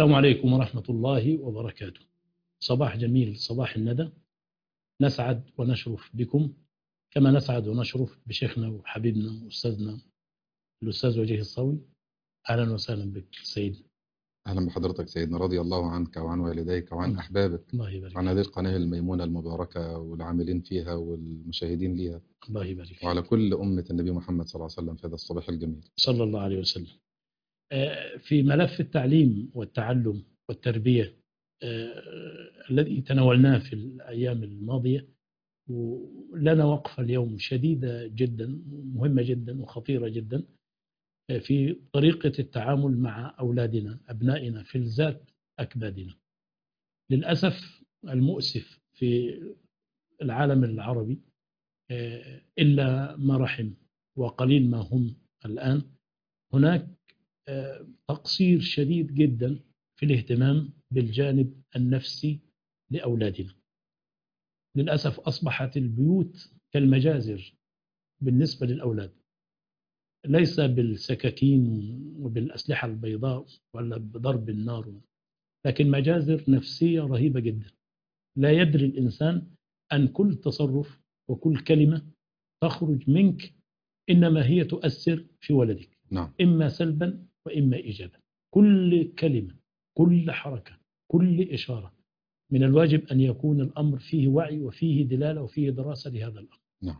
السلام عليكم ورحمة الله وبركاته صباح جميل صباح الندى نسعد ونشرف بكم كما نسعد ونشرف بشيخنا وحبيبنا وأستاذنا الأستاذ وجيه الصاوي أهلا وسهلا بك سيد أهلا بحضرتك سيدنا رضي الله عنك وعن والديك وعن الله. أحبابك الله يبارك وعن هذه القناة الميمونة المباركة والعاملين فيها والمشاهدين ليها الله يبارك فيك. وعلى كل أمة النبي محمد صلى الله عليه وسلم في هذا الصباح الجميل صلى الله عليه وسلم آه، في ملف التعليم والتعلم والتربية آه، الذي تناولناه في الأيام الماضية ولنا وقفة اليوم شديدة جدا مهمة جدا وخطيرة جدا آه، في طريقة التعامل مع أولادنا أبنائنا في الذات أكبادنا للأسف المؤسف في العالم العربي آه، إلا ما رحم وقليل ما هم الآن هناك آه، تقصير شديد جدا في الاهتمام بالجانب النفسي لأولادنا للأسف أصبحت البيوت كالمجازر بالنسبة للأولاد ليس بالسكاكين وبالأسلحة البيضاء ولا بضرب النار لكن مجازر نفسية رهيبة جدا لا يدري الإنسان أن كل تصرف وكل كلمة تخرج منك إنما هي تؤثر في ولدك نعم إما سلبا وإما إيجابا كل كلمة كل حركة كل إشارة من الواجب أن يكون الأمر فيه وعي وفيه دلالة وفيه دراسة لهذا الأمر نعم.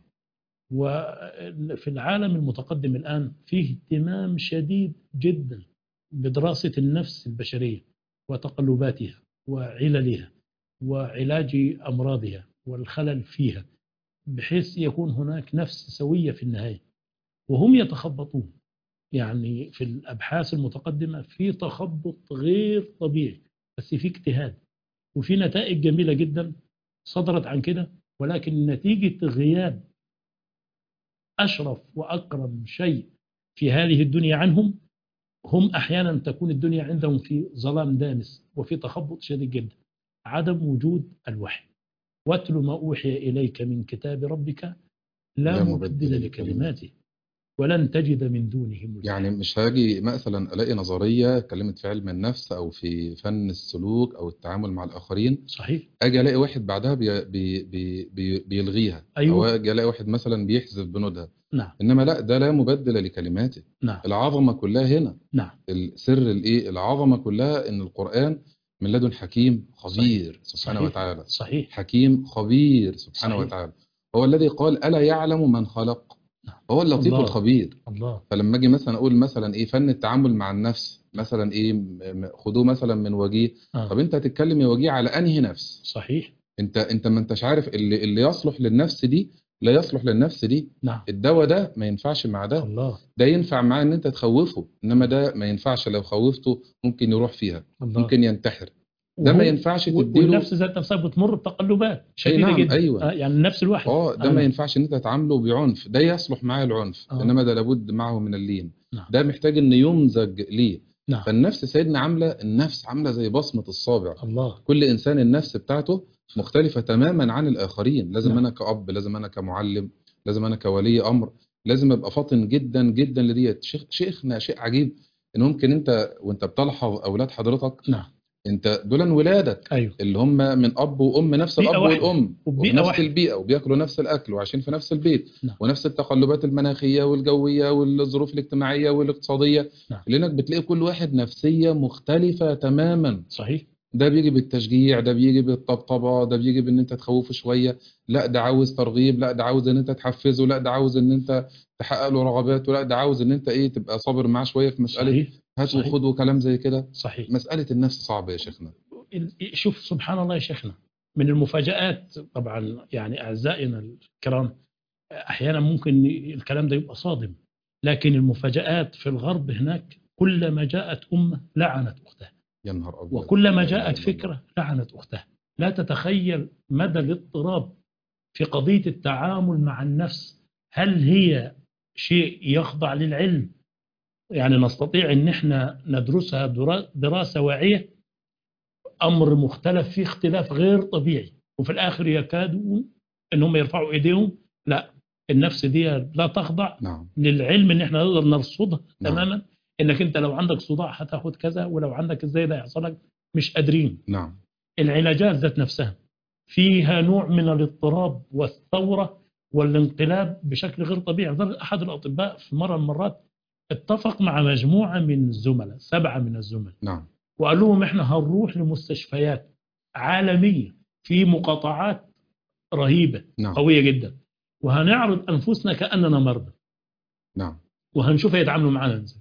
وفي العالم المتقدم الآن فيه اهتمام شديد جدا بدراسة النفس البشرية وتقلباتها وعللها وعلاج أمراضها والخلل فيها بحيث يكون هناك نفس سوية في النهاية وهم يتخبطون يعني في الأبحاث المتقدمة في تخبط غير طبيعي بس في اجتهاد وفي نتائج جميلة جدا صدرت عن كده ولكن نتيجة غياب أشرف وأكرم شيء في هذه الدنيا عنهم هم أحيانا تكون الدنيا عندهم في ظلام دامس وفي تخبط شديد جدا عدم وجود الوحي واتل ما أوحي إليك من كتاب ربك لا, لا مبدل مبدل لكلماته ولن تجد من دونه ملتحدا يعني مش هاجي مثلا ألاقي نظرية اتكلمت في علم النفس أو في فن السلوك أو التعامل مع الآخرين صحيح أجي ألاقي واحد بعدها بي بي بي بي بيلغيها أيوة. أو أجي ألاقي واحد مثلا بيحذف بنودها نعم إنما لا ده لا مبدل لكلماته نعم العظمة كلها هنا نعم السر الايه العظمه كلها ان القران من لدن حكيم خبير سبحانه صحيح. وتعالى صحيح حكيم خبير سبحانه صحيح. وتعالى هو الذي قال الا يعلم من خلق نعم. هو اللطيف الله. الخبير الله فلما اجي مثلا اقول مثلا ايه فن التعامل مع النفس مثلا ايه م- م- خدوه مثلا من وجيه آه. طب انت هتتكلم يا وجيه على انهي نفس صحيح انت انت ما انتش عارف اللي اللي يصلح للنفس دي لا يصلح للنفس دي نعم الدواء ده ما ينفعش مع ده الله ده ينفع معاه ان انت تخوفه انما ده ما ينفعش لو خوفته ممكن يروح فيها الله ممكن ينتحر ده وهو- ما ينفعش و- تديله والنفس ذات نفسها بتمر بتقلبات شديده نعم، جدا أيوة. آه، يعني النفس الواحد اه ده آه. ما ينفعش ان انت تعامله بعنف ده يصلح معاه العنف آه. انما ده لابد معه من اللين نعم. ده محتاج ان يمزج ليه نعم فالنفس سيدنا عامله النفس عامله زي بصمه الصابع الله كل انسان النفس بتاعته مختلفه تماما عن الاخرين لازم نعم. انا كأب لازم انا كمعلم لازم انا كولي امر لازم ابقى فاطن جدا جدا لديت شيخ شيخنا شيء عجيب ان ممكن انت وانت بتلحظ اولاد حضرتك نعم انت دول ولادك ايوه اللي هم من اب وام نفس بيئة الاب واحدة. والام وبيئة ونفس واحدة. البيئه وبياكلوا نفس الاكل وعايشين في نفس البيت نعم. ونفس التقلبات المناخيه والجويه والظروف الاجتماعيه والاقتصاديه نعم. لانك بتلاقي كل واحد نفسيه مختلفه تماما صحيح ده بيجي بالتشجيع ده بيجي بالطبطبه ده بيجي بان انت تخوفه شويه لا ده عاوز ترغيب لا ده عاوز ان انت تحفزه لا ده عاوز ان انت تحقق له رغباته لا ده عاوز ان انت ايه تبقى صابر معاه شويه في مساله صحيح هات صحيح. وخد وكلام زي كده صحيح مساله النفس صعبه يا شيخنا ال- شوف سبحان الله يا شيخنا من المفاجآت طبعا يعني أعزائنا الكرام أحيانا ممكن الكلام ده يبقى صادم لكن المفاجآت في الغرب هناك كلما جاءت أمة لعنت أختها يا نهار ابيض وكلما لا إله جاءت إلا الله. فكرة لعنت أختها لا تتخيل مدى الاضطراب في قضية التعامل مع النفس هل هي شيء يخضع للعلم يعني نستطيع ان احنا ندرسها درا- دراسة واعية امر مختلف فيه اختلاف غير طبيعي وفي الاخر يكادوا ان هم يرفعوا ايديهم لا النفس دي لا تخضع نعم للعلم ان احنا نقدر نرصدها نعم. تماما انك انت لو عندك صداع هتاخد كذا ولو عندك ازاي ده يحصل لك مش قادرين نعم العلاجات ذات نفسها فيها نوع من الاضطراب والثوره والانقلاب بشكل غير طبيعي لدرجة احد الاطباء في مره من المرات اتفق مع مجموعه من الزملاء سبعه من الزملاء نعم وقال لهم احنا هنروح لمستشفيات عالميه في مقاطعات رهيبه نعم قويه جدا وهنعرض انفسنا كاننا مرضى نعم وهنشوف يتعاملوا معنا ازاي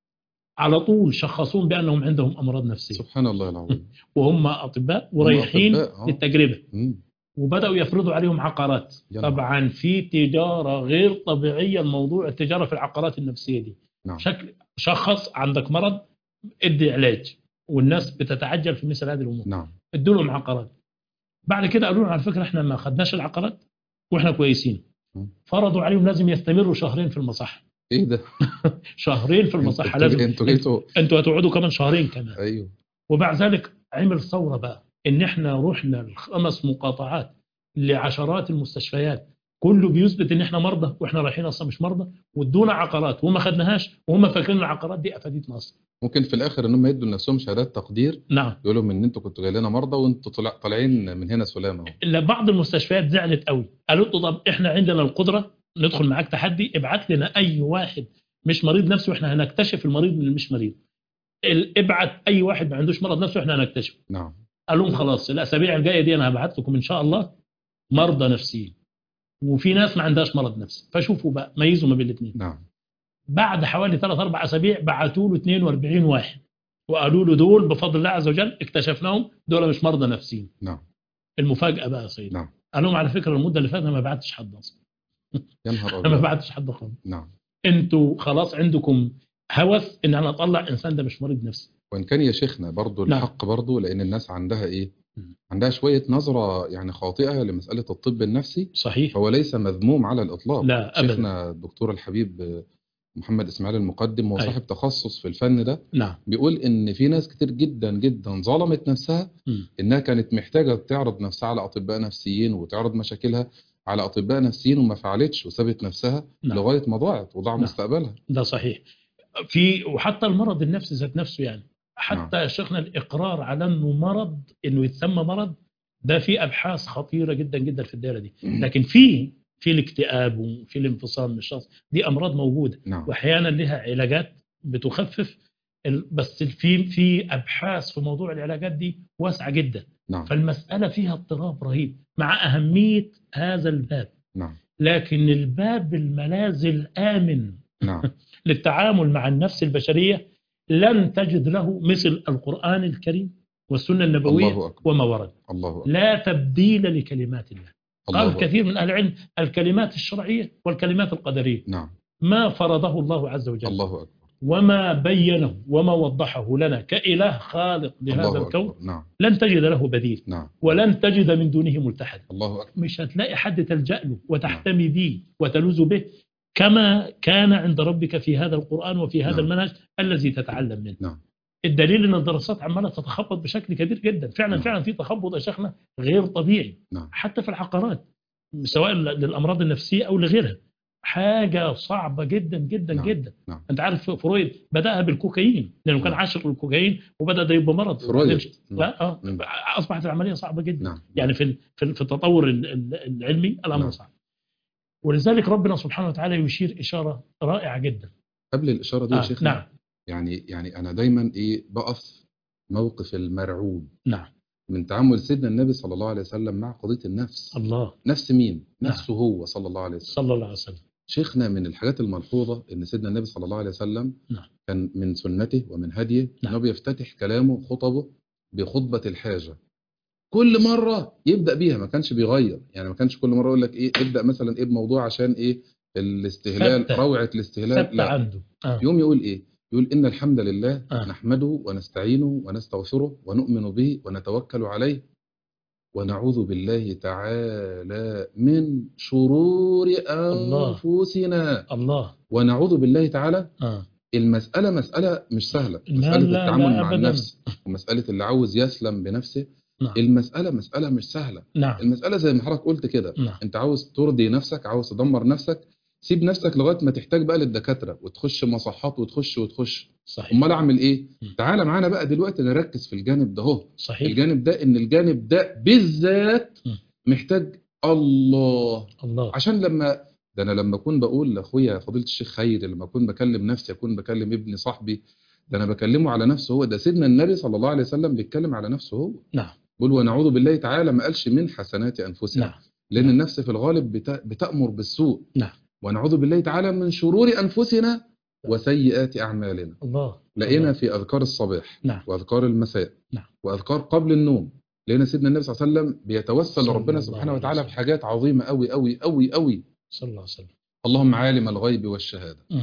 على طول شخصون بانهم عندهم امراض نفسيه سبحان الله العظيم وهم اطباء ورايحين أطباء، آه. للتجربه مم. وبداوا يفرضوا عليهم عقارات يا نهار. طبعا في تجاره غير طبيعيه الموضوع التجاره في العقارات النفسيه دي نعم شكل شخص عندك مرض ادي علاج والناس بتتعجل في مثل هذه الامور نعم ادوا لهم عقارات بعد كده قالوا لهم على فكره احنا ما خدناش العقارات واحنا كويسين مم. فرضوا عليهم لازم يستمروا شهرين في المصحه ايه ده شهرين في المصحه انتوا لازم انتوا جيتوا انتوا هتقعدوا كمان شهرين كمان ايوه وبعد ذلك عمل ثوره بقى ان احنا رحنا الخمس مقاطعات لعشرات المستشفيات كله بيثبت ان احنا مرضى واحنا رايحين اصلا مش مرضى وادونا عقارات وما خدناهاش وهم فاكرين العقارات دي افادتنا اصلا ممكن في الاخر ان هم يدوا لنفسهم شهادات تقدير نعم يقولوا لهم ان انتوا كنتوا جاي لنا مرضى وانتوا طلع طالعين من هنا سلامه اهو الا بعض المستشفيات زعلت قوي قالوا له طب احنا عندنا القدره ندخل معاك تحدي ابعت لنا اي واحد مش مريض نفسي واحنا هنكتشف المريض من اللي مش مريض ال- ابعت اي واحد ما عندوش مرض نفسي واحنا هنكتشفه نعم قال لهم خلاص الاسابيع الجايه دي انا هبعت لكم ان شاء الله مرضى نفسيين وفي ناس ما عندهاش مرض نفسي فشوفوا بقى ميزوا ما بين الاثنين نعم بعد حوالي ثلاث اربع اسابيع بعتوا له 42 واحد وقالوا له دول بفضل الله عز وجل اكتشفناهم دول مش مرضى نفسيين نعم المفاجاه بقى يا سيدي نعم قال لهم على فكره المده اللي فاتت أنا ما بعتش حد اصلا يا نهار انا ما ابيض بعتش حد خالص نعم انتوا خلاص عندكم هوس ان انا اطلع انسان ده مش مريض نفسي وان كان يا شيخنا برضو نعم. الحق برضو لان الناس عندها ايه مم. عندها شويه نظره يعني خاطئه لمساله الطب النفسي صحيح هو ليس مذموم على الاطلاق لا ابدا شيخنا الدكتور الحبيب محمد اسماعيل المقدم هو أيوة. صاحب تخصص في الفن ده نعم بيقول ان في ناس كتير جدا جدا ظلمت نفسها مم. انها كانت محتاجه تعرض نفسها على اطباء نفسيين وتعرض مشاكلها على اطباء نفسيين وما فعلتش وسابت نفسها نعم. لغايه ما ضاعت وضاع نعم. مستقبلها ده صحيح في وحتى المرض النفسي ذات نفسه يعني حتى يا شيخنا الاقرار على انه مرض انه يتسمى مرض ده في ابحاث خطيره جدا جدا في الدائره دي لكن في في الاكتئاب وفي الانفصام من الشخص دي امراض موجوده نعم واحيانا لها علاجات بتخفف ال- بس في في ابحاث في موضوع العلاجات دي واسعه جدا نعم فالمساله فيها اضطراب رهيب مع اهميه هذا الباب نعم لكن الباب الملاذ الامن نعم للتعامل مع النفس البشريه لن تجد له مثل القران الكريم والسنه النبويه الله اكبر وما ورد الله اكبر لا تبديل لكلمات الله الله قال أكبر. كثير من اهل العلم الكلمات الشرعيه والكلمات القدريه نعم ما فرضه الله عز وجل الله اكبر وما بينه وما وضحه لنا كإله خالق لهذا الله الكون اكبر نعم لن تجد له بديل نعم ولن تجد من دونه ملتحدا الله اكبر مش هتلاقي حد تلجأ له وتحتمي به وتلوذ به كما كان عند ربك في هذا القرآن وفي هذا نعم. المنهج الذي تتعلم منه نعم. الدليل ان الدراسات عماله تتخبط بشكل كبير جدا فعلا نعم. فعلا في تخبط يا شيخنا غير طبيعي نعم. حتى في العقارات سواء للامراض النفسيه او لغيرها حاجه صعبه جدا جدا نعم. جدا نعم. انت عارف فرويد بداها بالكوكايين لانه كان نعم. عاشق للكوكايين وبدا ده يبقى مرض فرويد لا اه نعم. اصبحت العمليه صعبه جدا نعم يعني في في في التطور ال- ال- العلمي الامر نعم. صعب ولذلك ربنا سبحانه وتعالى يشير اشاره رائعه جدا قبل الاشاره دي يا آه شيخنا نعم يعني يعني انا دايما ايه بقف موقف المرعوب نعم من تعامل سيدنا النبي صلى الله عليه وسلم مع قضيه النفس الله نفس مين نعم. نفسه هو صلى الله عليه وسلم صلى الله عليه وسلم شيخنا من الحاجات الملحوظه ان سيدنا النبي صلى الله عليه وسلم نعم. كان من سنته ومن هديه نعم. انه بيفتتح كلامه خطبه بخطبه الحاجه كل مره يبدا بيها ما كانش بيغير يعني ما كانش كل مره يقول لك ايه ابدا مثلا ايه بموضوع عشان ايه الاستهلال ثابتة. روعه الاستهلال ثبت لا عنده آه. يوم يقول ايه يقول ان الحمد لله آه. نحمده ونستعينه ونستغفره ونؤمن به ونتوكل عليه ونعوذ بالله تعالى من شرور الله. انفسنا الله ونعوذ بالله تعالى آه. المسألة مسألة مش سهلة لا، مسألة لا، التعامل لا مع أبداً. النفس ومسألة اللي عاوز يسلم بنفسه نعم المسألة مسألة مش سهلة نعم المسألة زي ما حضرتك قلت كده نعم انت عاوز ترضي نفسك عاوز تدمر نفسك سيب نفسك لغايه ما تحتاج بقى للدكاتره وتخش مصحات وتخش وتخش صحيح امال اعمل ايه مم. تعالى معانا بقى دلوقتي نركز في الجانب ده اهو صحيح الجانب ده ان الجانب ده بالذات مم. محتاج الله الله عشان لما ده انا لما اكون بقول لاخويا فضيله الشيخ خير لما اكون بكلم نفسي اكون بكلم ابني صاحبي ده انا بكلمه على نفسه هو ده سيدنا النبي صلى الله عليه وسلم بيتكلم على نفسه هو نعم بيقول ونعوذ بالله تعالى ما قالش من حسنات انفسنا نعم لان نعم. النفس في الغالب بت- بتامر بالسوء نعم. ونعوذ بالله تعالى من شرور انفسنا وسيئات اعمالنا الله لقينا الله. في اذكار الصباح نعم واذكار المساء نعم. واذكار قبل النوم لقينا سيدنا النبي صلى الله عليه وسلم بيتوسل صلى لربنا الله سبحانه عليه وتعالى وسلم. بحاجات عظيمه قوي قوي قوي قوي صلى الله عليه وسلم اللهم عالم الغيب والشهاده مم.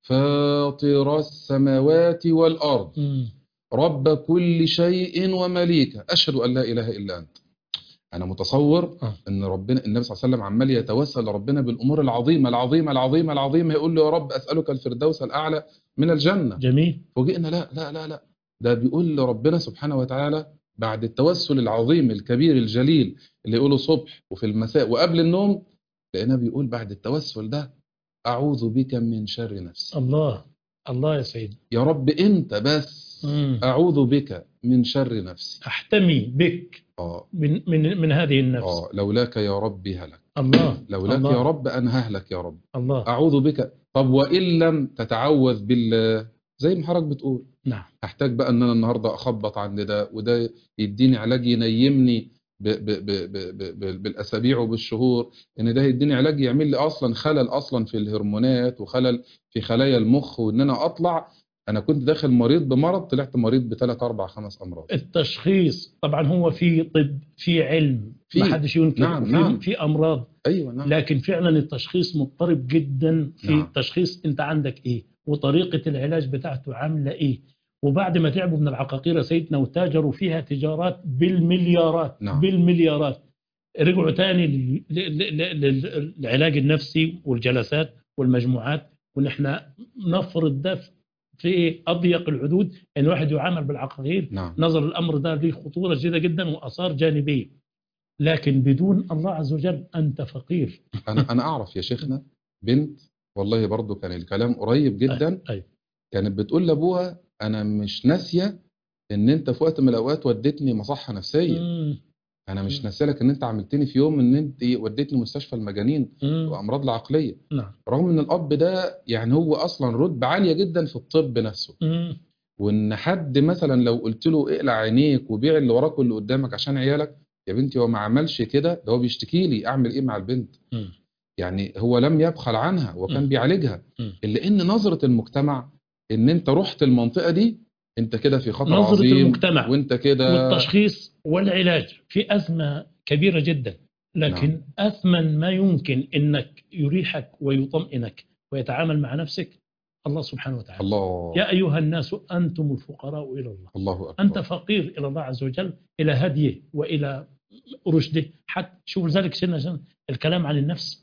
فاطر السماوات والارض مم. رب كل شيء ومليكه اشهد ان لا اله الا انت انا متصور آه. ان ربنا النبي صلى الله عليه وسلم عمال يتوسل لربنا بالامور العظيمه العظيمه العظيمه العظيمه يقول له يا رب اسالك الفردوس الاعلى من الجنه جميل فوجئنا لا لا لا لا ده بيقول لربنا سبحانه وتعالى بعد التوسل العظيم الكبير الجليل اللي يقوله صبح وفي المساء وقبل النوم لقيناه بيقول بعد التوسل ده اعوذ بك من شر نفسي الله الله يا سيدي يا رب انت بس مم. اعوذ بك من شر نفسي احتمي بك اه من من من هذه النفس اه لولاك يا ربي هلك الله لولاك الله. يا رب انا ههلك يا رب الله اعوذ بك طب وان لم تتعوذ بالله زي ما حضرتك بتقول نعم هحتاج بقى ان انا النهارده اخبط عند ده وده يديني علاج ينيمني ب ب ب ب ب ب بالاسابيع وبالشهور ان ده يديني علاج يعمل لي اصلا خلل اصلا في الهرمونات وخلل في خلايا المخ وان انا اطلع انا كنت داخل مريض بمرض طلعت مريض بثلاث اربع خمس امراض التشخيص طبعا هو في طب في علم في- ما حدش ينكر نعم، في, نعم. في امراض ايوه نعم لكن فعلا التشخيص مضطرب جدا في نعم. التشخيص انت عندك ايه وطريقه العلاج بتاعته عامله ايه وبعد ما تعبوا من العقاقير سيدنا وتاجروا فيها تجارات بالمليارات نعم. بالمليارات رجعوا تاني لل- لل- لل- لل- للعلاج النفسي والجلسات والمجموعات وان احنا نفرض ده في اضيق الحدود ان الواحد يعامل بالعقاقير نعم نظر الامر ده له خطوره شديده جدا واثار جانبيه لكن بدون الله عز وجل انت فقير انا انا اعرف يا شيخنا بنت والله برضو كان الكلام قريب جدا أيوة. كانت بتقول لابوها انا مش ناسيه ان انت في وقت من الاوقات وديتني مصحه نفسيه مم. انا مش مم. ناسيه لك ان انت عملتني في يوم ان انت وديتني مستشفى المجانين مم. وامراض العقليه نعم رغم ان الاب ده يعني هو اصلا رتبه عاليه جدا في الطب نفسه مم. وان حد مثلا لو قلت له اقلع عينيك وبيع اللي وراك واللي قدامك عشان عيالك يا بنتي هو ما عملش كده ده هو بيشتكي لي اعمل ايه مع البنت مم. يعني هو لم يبخل عنها وكان مم. بيعالجها مم. الا ان نظره المجتمع ان انت رحت المنطقه دي انت كده في خطر نظرة عظيم المجتمع وانت كده والتشخيص والعلاج في ازمه كبيره جدا لكن نعم. اثمن ما يمكن انك يريحك ويطمئنك ويتعامل مع نفسك الله سبحانه وتعالى الله يا ايها الناس انتم الفقراء الى الله الله اكبر انت فقير الى الله عز وجل الى هديه والى رشده حتى شوف ذلك سنة سنة الكلام عن النفس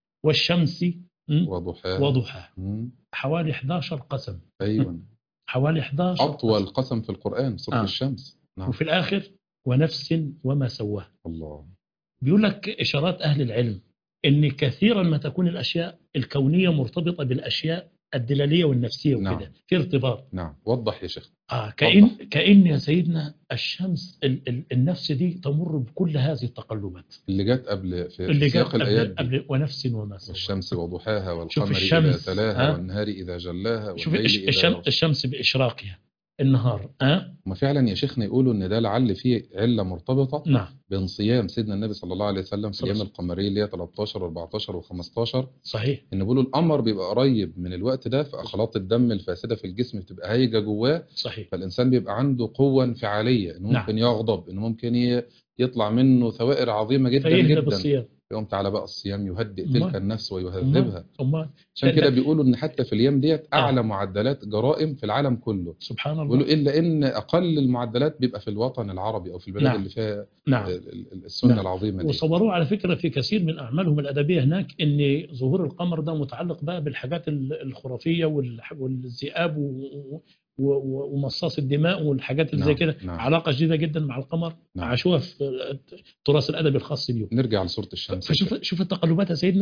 والشمس م? وضحاها وضحاها مم. حوالي 11 قسم ايوه حوالي 11 اطول قسم. قسم في القران سوره آه. الشمس نعم وفي الاخر ونفس وما سواها الله بيقول لك اشارات اهل العلم ان كثيرا ما تكون الاشياء الكونيه مرتبطه بالاشياء الدلاليه والنفسيه وكده نعم. في ارتباط نعم وضح يا شيخ اه كأن كأن يا سيدنا الشمس ال ال النفس دي تمر بكل هذه التقلبات اللي جت قبل في اللي جاء سياق الايات قبل, دي قبل ونفس وما سواها والشمس وضحاها شوف والقمر اذا الشمس، تلاها ها؟ والنهار اذا جلاها شوف والليل الش- اذا الشمس, يغشى. الشمس باشراقها النهار اه ما فعلا يا شيخنا يقولوا ان ده لعل فيه عله مرتبطه نعم بين صيام سيدنا النبي صلى الله عليه وسلم في صلى الله الايام القمريه اللي هي 13 و14 و15 صحيح ان بيقولوا القمر بيبقى قريب من الوقت ده فاخلاط الدم الفاسده في الجسم بتبقى هايجه جواه صحيح فالانسان بيبقى عنده قوه انفعاليه انه نعم. ممكن يغضب انه ممكن ي- يطلع منه ثوائر عظيمه جدا فيهدى جدا بالصيام يقوم تعالى بقى الصيام يهدئ أمال. تلك النفس ويهذبها أمال عشان لا- كده لا. بيقولوا ان حتى في الايام ديت آه. اعلى معدلات جرائم في العالم كله سبحان الله بيقولوا الا ان اقل المعدلات بيبقى في الوطن العربي او في البلاد نعم. اللي فيها نعم ال- ال- السنه نعم. العظيمه دي وصوروه على فكره في كثير من اعمالهم الادبيه هناك ان ظهور القمر ده متعلق بقى بالحاجات ال- الخرافيه والح- والذئاب و- و- و- ومصاص الدماء والحاجات اللي زي نعم، كده نعم. علاقه شديده جدا مع القمر نعم. عاشوها في التراث الادبي الخاص بيهم نرجع لسوره الشمس فشوف شوف التقلبات يا سيدنا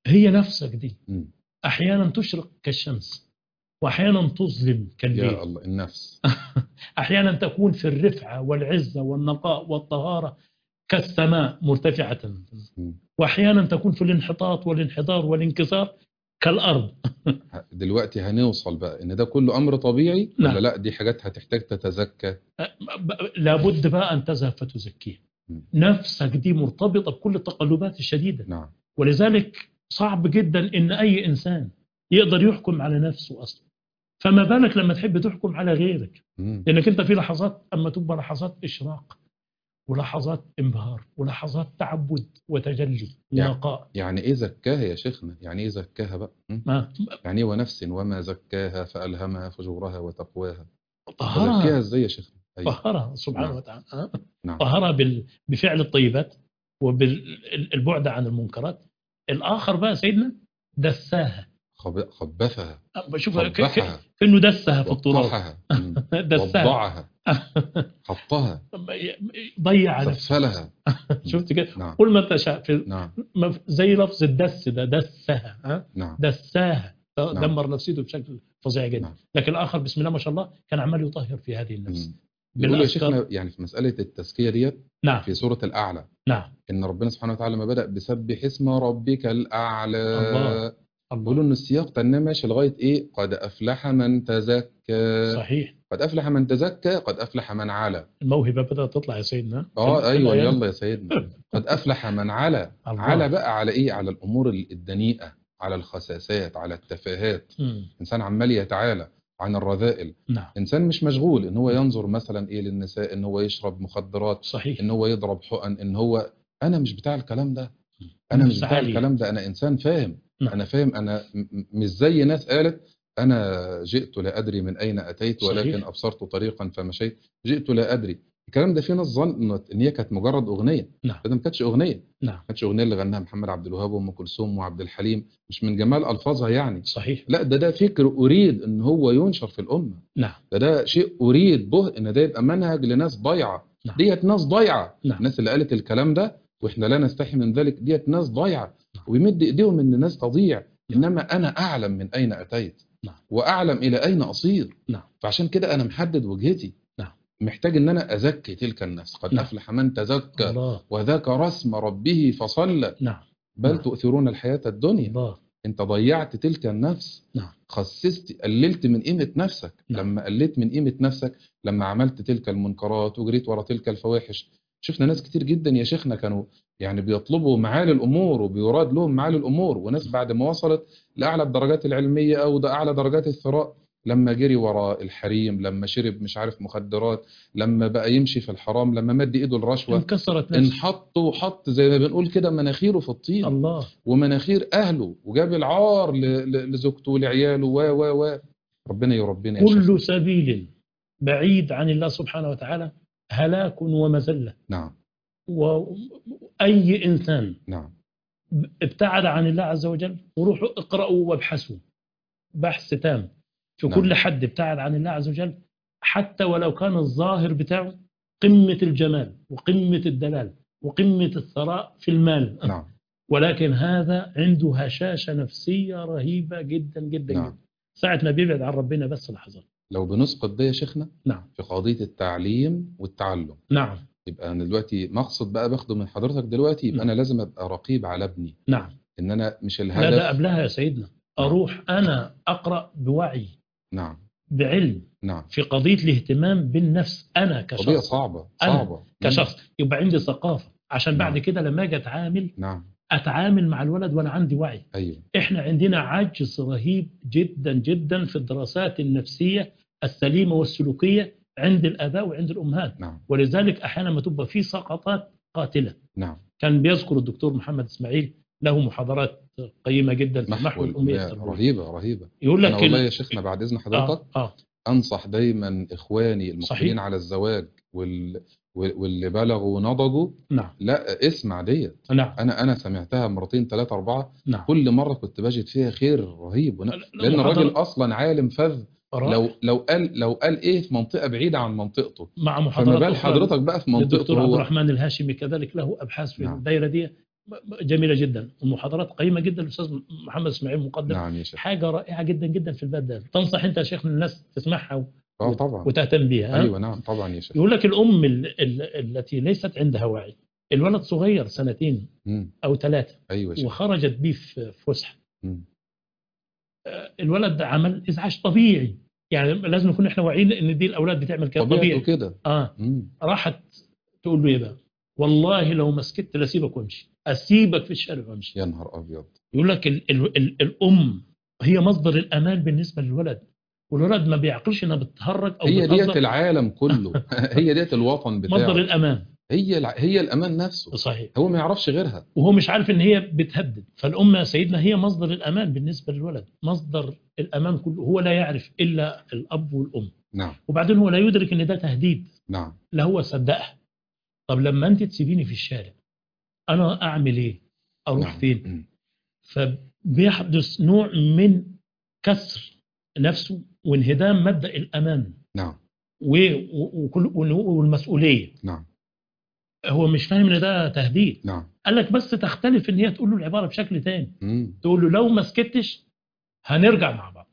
هي نفسك دي مم. احيانا تشرق كالشمس واحيانا تظلم كالليل يا الله النفس احيانا تكون في الرفعه والعزه والنقاء والطهاره كالسماء مرتفعه مم. واحيانا تكون في الانحطاط والانحدار والانكسار كالارض دلوقتي هنوصل بقى ان ده كله امر طبيعي نعم. ولا لا دي حاجات هتحتاج تتزكى ب- لابد بقى ان تذهب فتزكيها مم. نفسك دي مرتبطه بكل التقلبات الشديده نعم ولذلك صعب جدا ان اي انسان يقدر يحكم على نفسه اصلا فما بالك لما تحب تحكم على غيرك مم. لانك انت في لحظات اما تبقى لحظات اشراق ولحظات انبهار ولحظات تعبد وتجلي يعني- ونقاء يعني ايه زكاها يا شيخنا يعني ايه زكاها بقى مم. ما يعني ايه ونفس وما زكاها فالهمها فجورها وتقواها زكاها طهرها ازاي يا شيخنا ايوه طهرها سبحانه نعم. وتعالى أه؟ نعم طهرها بال- بفعل الطيبات وبالبعد عن المنكرات الاخر بقى سيدنا دساها خب- خبثها بشوف ك- ك- قبحها كانه دسها في التراب وقحها مم. دسها وضعها حطها ضيع نفسه سفلها شفت كده نعم قل ما تشاء في نعم ما- زي لفظ الدس ده دسها ها نعم دساها نعم. دمر نفسيته بشكل فظيع جدا نعم. لكن الاخر بسم الله ما شاء الله كان عمال يطهر في هذه النفس مم. بيقولوا يا بالأذكار- شيخنا يعني في مسألة التزكية ديت نعم في سورة الأعلى نعم إن ربنا سبحانه وتعالى لما بدأ بسبح اسم ربك الأعلى الله. بيقولوا الله إن السياق تنمى ماشي لغاية إيه قد أفلح من تزكى صحيح قد أفلح من تزكى قد أفلح من علا الموهبه بدات تطلع يا سيدنا اه في ايوه الآيات. يلا يا سيدنا قد افلح من علا الله. علا بقى على ايه على الامور الدنيئه على الخساسات على التفاهات مم. انسان عمال يتعالى عن الرذائل نعم انسان مش مشغول ان هو ينظر مثلا ايه للنساء ان هو يشرب مخدرات صحيح ان هو يضرب حقن ان هو انا مش بتاع الكلام ده انا نفس مش بتاع عالية. الكلام ده انا انسان فاهم نعم. انا فاهم انا م- م- مش زي ناس قالت انا جئت لا ادري من اين اتيت صحيح. ولكن ابصرت طريقا فمشيت جئت لا ادري الكلام ده في ناس ظنت ان هي كانت مجرد اغنيه نعم ده ما كانتش اغنيه نعم ما كانتش اغنيه اللي غناها محمد عبد الوهاب وام كلثوم وعبد الحليم مش من جمال الفاظها يعني صحيح لا ده ده فكر اريد ان هو ينشر في الامه نعم ده ده شيء اريد به ان ده يبقى منهج لناس ضايعه نعم. ديت ناس ضايعه نعم. الناس اللي قالت الكلام ده واحنا لا نستحي من ذلك ديت ناس ضايعه نعم. وبيمد ايديهم ان الناس تضيع نعم. انما انا اعلم من اين اتيت نعم. واعلم الى اين اصير نعم. فعشان كده انا محدد وجهتي نعم. محتاج ان انا ازكي تلك النفس قد نعم. افلح من تزكى الله وذكر اسم ربه فصلى نعم بل نعم. تؤثرون الحياه الدنيا الله انت ضيعت تلك النفس نعم. خسست قللت من قيمة نفسك نعم. لما قللت من قيمة نفسك لما عملت تلك المنكرات وجريت ورا تلك الفواحش شفنا ناس كتير جدا يا شيخنا كانوا يعني بيطلبوا معالي الأمور وبيراد لهم معالي الأمور وناس بعد ما وصلت لأعلى الدرجات العلمية أو ده أعلى درجات الثراء لما جري ورا الحريم لما شرب مش عارف مخدرات لما بقى يمشي في الحرام لما مد ايده الرشوة انكسرت نفسه انحط وحط زي ما بنقول كده مناخيره في الطين الله ومناخير اهله وجاب العار ل- ل- لزوجته ولعياله و و و ربنا يربنا يا شيخ كل سبيل بعيد عن الله سبحانه وتعالى هلاك ومذلة نعم وأي إنسان نعم ابتعد عن الله عز وجل وروحوا اقرأوا وابحثوا بحث تام في نعم. كل حد ابتعد عن الله عز وجل حتى ولو كان الظاهر بتاعه قمة الجمال وقمة الدلال وقمة الثراء في المال نعم ولكن هذا عنده هشاشة نفسية رهيبة جدا جدا نعم. جدا ساعة ما بيبعد عن ربنا بس لحظات لو بنسقط ده يا شيخنا نعم في قضية التعليم والتعلم نعم يبقى انا دلوقتي مقصد بقى باخده من حضرتك دلوقتي يبقى نعم. انا لازم ابقى رقيب على ابني نعم ان انا مش لا ده الهدف قبلها يا سيدنا أروح أنا أقرأ بوعي نعم بعلم نعم في قضية الاهتمام بالنفس أنا قضية كشخص صعبة أنا صعبة كشخص يبقى عندي ثقافة عشان بعد نعم. كده لما أجي أتعامل نعم أتعامل مع الولد وأنا عندي وعي ايوه إحنا عندنا عجز رهيب جدا جدا في الدراسات النفسية السليمة والسلوكية عند الآباء وعند الأمهات نعم ولذلك أحيانا ما تبقى في سقطات قاتلة نعم كان بيذكر الدكتور محمد إسماعيل له محاضرات قيمة جدا في محو الأمية الأمية التربوية رهيبة رهيبة يقول لك انا والله ال- يا شيخنا بعد اذن حضرتك آه آه انصح دايما اخواني المقبلين صحيح. على الزواج وال... وال- واللي بلغوا ونضجوا نعم لا اسمع ديت نعم انا انا سمعتها مرتين ثلاثه اربعه نعم كل مره كنت بجد فيها خير رهيب ون... لا- لا، لان الراجل محاضرة- اصلا عالم فذ رائع. لو لو قال لو قال ايه في منطقه بعيده عن منطقته مع فما محاضرات بال أخرى حضرتك بقى في منطقته الدكتور عبد هو الرحمن الهاشمي كذلك له ابحاث في نعم. الدائره دي جميله جدا ومحاضرات قيمه جدا الاستاذ محمد اسماعيل مقدم نعم يا شيخ حاجه رائعه جدا جدا في الباب ده تنصح انت يا شيخ ان الناس تسمعها و- اه طبعا وتهتم بيها ها؟ ايوه نعم طبعا يا شيخ يقول لك الام ال- ال- التي ليست عندها وعي الولد صغير سنتين مم. او ثلاثه ايوه يا شيخ وخرجت بيه في فسحه مم. الولد ده عمل ازعاج طبيعي يعني لازم نكون احنا واعيين ان دي الاولاد بتعمل كده طبيعته طبيعي كده اه مم. راحت تقول له ايه بقى والله لو ما سكت لاسيبك وامشي اسيبك في الشارع وامشي يا نهار ابيض يقول لك ال ال ال الام هي مصدر الامان بالنسبه للولد والولد ما بيعقلش انها بتهرج او هي ديت بتهزر العالم كله هي ديت الوطن مصدر بتاعه الامان هي الع... هي الامان نفسه صحيح هو ما يعرفش غيرها وهو مش عارف ان هي بتهدد فالام يا سيدنا هي مصدر الامان بالنسبه للولد مصدر الامان كله هو لا يعرف الا الاب والام نعم وبعدين هو لا يدرك ان ده تهديد نعم لا هو صدقها طب لما انت تسيبيني في الشارع انا اعمل ايه اروح نعم. فين مم. فبيحدث نوع من كسر نفسه وانهدام مبدا الامان نعم و- و- وكل والمسؤوليه نعم هو مش فاهم ان ده تهديد نعم قال لك بس تختلف ان هي تقول له العباره بشكل تاني مم. تقول له لو ما سكتش هنرجع مع بعض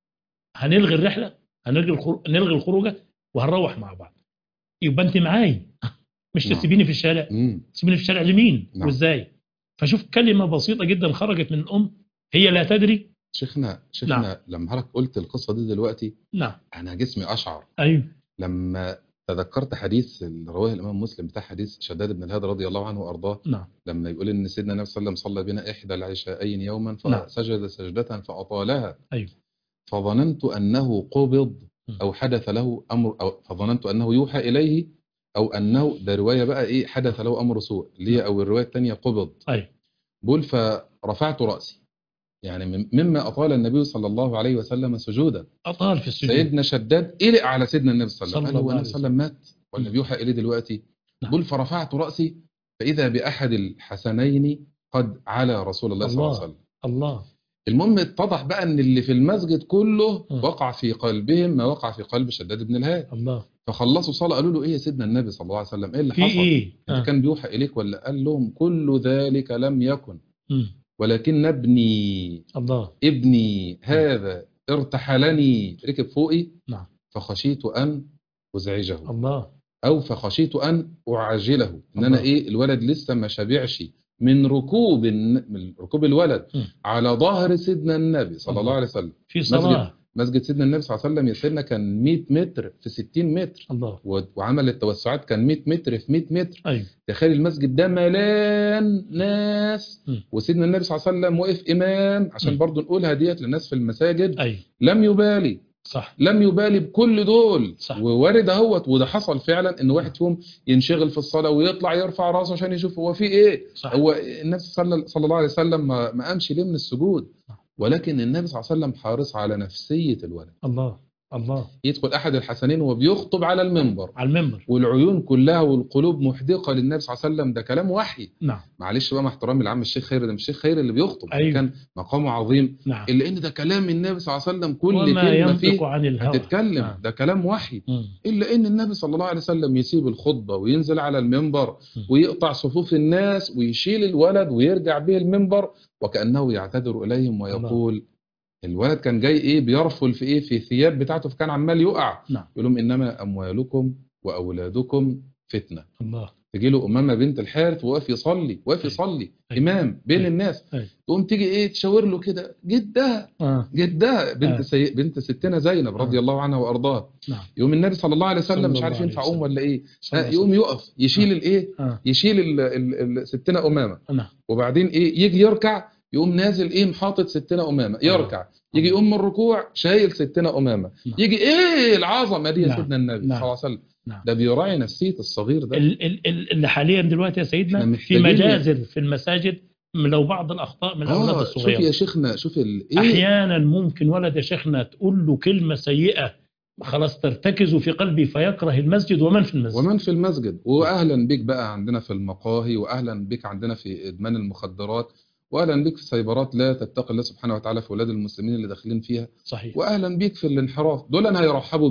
هنلغي الرحله هنلغي الخر... نلغي الخروجه وهنروح مع بعض يبقى انت معايا مش نعم. تسيبيني في الشارع مم. تسيبيني في الشارع لمين نعم. وازاي فشوف كلمه بسيطه جدا خرجت من الام هي لا تدري شيخنا شيخنا نعم. لما حضرتك قلت القصه دي دلوقتي نعم انا جسمي اشعر ايوه لما تذكرت حديث اللي رواه الامام مسلم بتاع حديث شداد بن الهاد رضي الله عنه وارضاه نعم لما يقول ان سيدنا النبي صلى الله عليه وسلم صلى بنا احدى العشاءين يوما نعم. فسجد سجده فاطالها ايوه فظننت انه قبض م. او حدث له امر او فظننت انه يوحى اليه او انه ده روايه بقى ايه حدث له امر سوء اللي هي او الروايه الثانيه قبض ايوه بقول فرفعت راسي يعني من- مما اطال النبي صلى الله عليه وسلم سجودا اطال في السجود سيدنا شداد قلق على سيدنا النبي صلى الله عليه صلى وسلم قال هو الله النبي صلى الله عليه وسلم مات ولا م. بيوحى اليه دلوقتي نعم. بقول فرفعت راسي فاذا باحد الحسنين قد على رسول الله صلى الله عليه الله. وسلم الله المهم اتضح بقى ان اللي في المسجد كله م. وقع في قلبهم ما وقع في قلب شداد بن الهاد الله فخلصوا صلاه قالوا له ايه يا سيدنا النبي صلى الله عليه وسلم ايه اللي في حصل ايه انت آه. كان بيوحى اليك ولا قال لهم كل ذلك لم يكن مم. ولكن ابني الله ابني هذا ارتحلني ركب فوقي نعم فخشيت ان ازعجه الله او فخشيت ان اعجله ان الله. انا ايه الولد لسه ما شبعش من ركوب الن- من ركوب الولد م. على ظهر سيدنا النبي صلى الله الله. عليه وسلم في صلاه مسجد سيدنا النبي صلى الله عليه وسلم يا سيدنا كان 100 متر في 60 متر الله و- وعمل التوسعات كان 100 متر في 100 متر ايوه تخيل المسجد ده ملان ناس م. وسيدنا النبي صلى الله عليه وسلم وقف امام عشان م. برضو نقولها ديت للناس في المساجد ايوه لم يبالي صح لم يبالي بكل دول صح. ووارد اهوت وده حصل فعلا ان واحد فيهم ينشغل في الصلاه ويطلع يرفع راسه عشان يشوف هو في ايه صح هو النبي صلى صلى الله عليه وسلم ما ما قامش ليه من السجود صح. ولكن النبي صلى الله عليه وسلم حارس على نفسيه الولد الله الله يدخل احد الحسنين وهو بيخطب على المنبر على المنبر والعيون كلها والقلوب محدقه للنبي صلى الله عليه وسلم ده كلام وحي نعم معلش بقى مع احترامي لعم الشيخ خير ده مش الشيخ خير اللي بيخطب ده أيوة. كان مقامه عظيم نعم الا ان ده كلام النبي صلى الله عليه وسلم كل وما كلمه ينطق فيه عن الهوى هتتكلم نعم. ده كلام وحي مم. الا ان النبي صلى الله عليه وسلم يسيب الخطبه وينزل على المنبر م. ويقطع صفوف الناس ويشيل الولد ويرجع به المنبر وكانه يعتذر اليهم ويقول الولد كان جاي ايه بيرفل في ايه في ثياب بتاعته فكان عمال يقع نعم يقول لهم انما اموالكم واولادكم فتنه الله تجي له امامه بنت الحارث وواقف يصلي واقف أيوة. يصلي أيوة. امام بين أيوة. الناس أيوة. تقوم تيجي ايه تشاور له كده جدها آه. جدها بنت آه. سي... بنت ستنا زينب رضي آه. الله عنها وارضاها نعم يقوم النبي صلى الله عليه صلى وسلم مش الله عارف عليه ينفع وسلم. ام ولا ايه صلى آه، الله يقوم عليه يقف يشيل الايه وسلم. آه. يشيل ال... ال... ال... ستنا امامه نعم وبعدين ايه يجي يركع يقوم نازل ايه محاطط ستنا امامه يركع يجي يقوم من الركوع شايل ستنا امامه نعم. يجي ايه العظمه دي يا نعم. سيدنا النبي نعم. صلى الله عليه وسلم نعم ده بيراعي نفسيه الصغير ده ال- ال- ال- اللي حاليا دلوقتي يا إحنا سيدنا في محتاجين- مجازر في المساجد لو بعض الاخطاء من الاولاد اه شوف الصغيره يا شيخنا شوف ال... ايه احيانا ممكن ولد يا شيخنا تقول له كلمه سيئه خلاص ترتكز في قلبي فيكره المسجد ومن في المسجد ومن في المسجد واهلا بك بقى عندنا في المقاهي واهلا بك عندنا في ادمان المخدرات واهلا بك في سيبرات لا تتقي الله سبحانه وتعالى في اولاد المسلمين اللي داخلين فيها صحيح واهلا بيك في الانحراف دول انا هيرحبوا بيه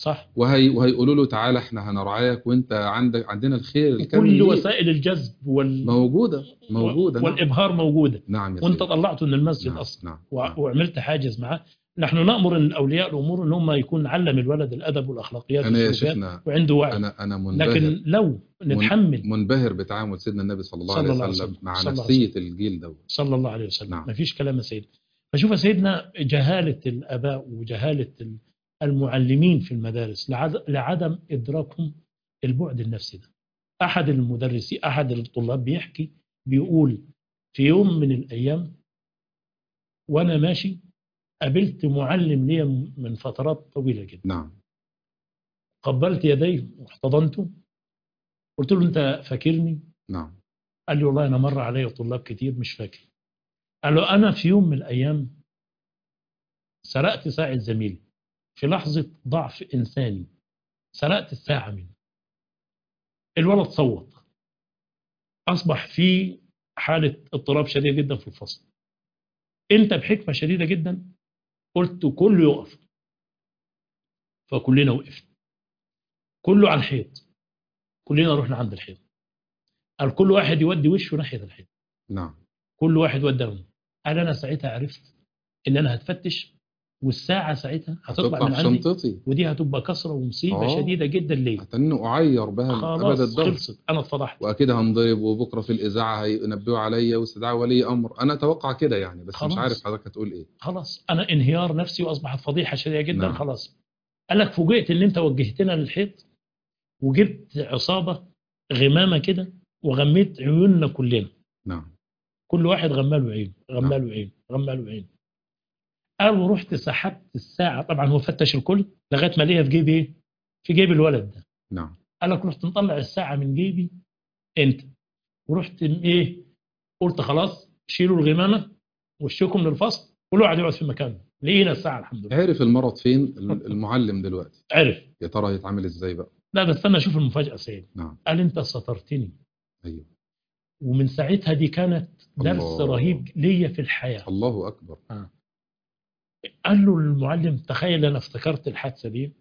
صح وهي وهيقولوا له تعالى احنا هنرعاك وانت عندك عندنا الخير الكامل كل ليك. وسائل الجذب وال... موجوده موجوده نعم. والابهار موجوده نعم يا وانت سيدي. طلعته من المسجد نعم اصلا نعم و- نعم. وعملت حاجز معاه نحن نامر إن اولياء الامور ان هم يكون علم الولد الادب والاخلاقيات انا يا والسلوكيات شيخنا وعنده وعي انا انا منبهر لكن لو نتحمل منبهر بتعامل سيدنا النبي صلى الله صلى عليه الله عليه وسلم وسلم. مع صلى الله عليه نفسيه الجيل ده صلى الله عليه وسلم نعم. ما فيش كلام يا سيدنا فشوف يا سيدنا جهالة الآباء وجهالة ال- المعلمين في المدارس لعد- لعدم إدراكهم البعد النفسي ده أحد المدرسين أحد الطلاب بيحكي بيقول في يوم من الأيام وأنا ماشي قابلت معلم لي من فترات طويلة جدا نعم قبلت يديه واحتضنته قلت له أنت فاكرني نعم قال لي والله انا مر علي طلاب كتير مش فاكر قال له انا في يوم من الايام سرقت ساعه زميلي في لحظه ضعف انساني سرقت الساعه منه الولد صوت اصبح في حاله اضطراب شديد جدا في الفصل انت بحكمه شديده جدا قلت كله يقف فكلنا وقفنا كله على الحيط كلنا رحنا عند الحيط قال كل واحد يودي وشه ناحيه الحيط نعم كل واحد وداهم قال انا ساعتها عرفت ان انا هتفتش والساعه ساعتها هتطلع هتطلع من في عندي شنطتي ودي هتبقى كسره ومصيبه آه. شديده جدا ليا هتنه اعير بها ابد خلاص الدهر خلصت انا اتفضحت واكيد هنضرب وبكره في الاذاعه هينبهوا عليا واستدعاء ولي امر انا اتوقع كده يعني بس خلاص. مش عارف حضرتك هتقول ايه خلاص انا انهيار نفسي واصبحت فضيحه شديده جدا نعم. خلاص قال لك فوجئت ان انت وجهتنا للحيط وجبت عصابه غمامه كده وغميت عيوننا كلنا نعم كل واحد غماله عين غماله عين غماله عين قال ورحت سحبت الساعه طبعا هو فتش الكل لغايه ما لقيها في جيب ايه؟ في جيب الولد ده نعم قال لك رحت مطلع الساعه من جيبي انت ورحت م- ايه؟ قلت خلاص شيلوا الغمامه وشكم للفصل كل واحد يقعد في مكانه لقينا الساعه الحمد لله عرف المرض فين المعلم دلوقتي عرف يا ترى هيتعامل ازاي بقى لا ده استنى اشوف المفاجاه سيد نعم قال انت سترتني ايوه ومن ساعتها دي كانت درس الله. رهيب ليا في الحياه الله اكبر قال له المعلم تخيل انا افتكرت الحادثه دي